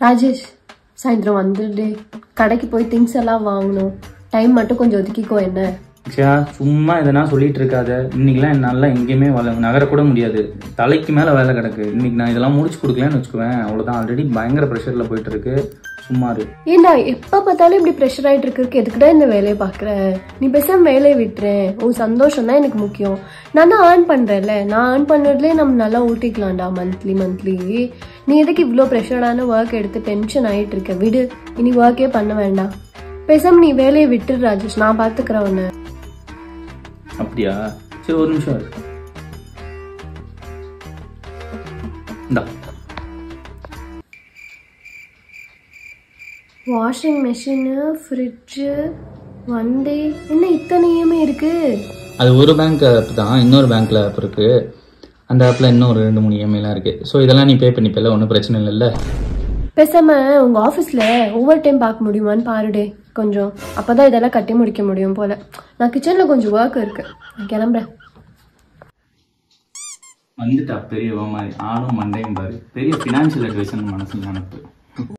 ராஜேஷ் சாயந்தரம் வந்துடு கடைக்கு போய் திங்ஸ் எல்லாம் வாங்கணும் டைம் மட்டும் கொஞ்சம் ஒதுக்கிக்கோ என்ன அக்ஷயா சும்மா எதனா சொல்லிட்டு இருக்காத இன்னைக்கெல்லாம் என்னால எங்கேயுமே வள நகரக்கூட முடியாது தலைக்கு மேல வேலை கிடக்கு இன்னைக்கு நான் இதெல்லாம் முடிச்சு கொடுக்கலன்னு வச்சுக்குவேன் அவ்வளவுதான் ஆல்ரெடி பயங்கர ப்ரெஷர்ல போயிட்டு இருக்கு சும்மா இரு ஏண்டா எப்ப பார்த்தாலும் இப்படி ப்ரெஷர் ஆயிட்டு இருக்கு எதுக்குடா இந்த வேலையை பாக்குற நீ பேசாம வேலையை விட்டுறேன் உன் சந்தோஷம் தான் எனக்கு முக்கியம் நான் தான் ஏர்ன் பண்றேன்ல நான் ஏர்ன் பண்றதுலேயே நம்ம நல்லா ஊட்டிக்கலாம்டா மந்த்லி மந்த்லி நீ எதுக்கு இவ்வளோ ப்ரெஷரான ஒர்க் எடுத்து டென்ஷன் ஆயிட்டு இருக்க விடு இனி ஒர்க்கே பண்ண வேண்டாம் பேசாம நீ வேலையை விட்டுரு ராஜேஷ் நான் பாத்துக்கிறேன் உன்னை அப்படியா சரி ஒரு நிமிஷம் இரு. இந்தா வாஷிங் மிஷினு ஃப்ரிட்ஜு வண்டி என்ன இத்தனையுமே இருக்கு அது ஒரு பேங்க் ஆப் தான் இன்னொரு பேங்க்ல ஆப் இருக்கு அந்த ஆப்ல இன்னும் ஒரு ரெண்டு மூணு இஎம்ஐலாம் இருக்கு ஸோ இதெல்லாம் நீ பே பண்ணிப்பல ஒன்றும் பிரச்சனை இல்லைல்ல பேசாம உங்க ஆஃபீஸ்ல ஓவர் டைம் பார்க்க முடியுமான்னு பாருடே கொஞ்சம் அப்பதான் இதெல்லாம் கட்டி முடிக்க முடியும் போல நான் கிச்சன்ல கொஞ்சம் ஒர்க் இருக்கு நான் கிளம்புறேன் வந்துட்டா பெரியவ மாதிரி ஆளும் மண்டையும் பாரு பெரிய ஃபினான்ஷியல் அட்வைசர் மனசுல நினப்பு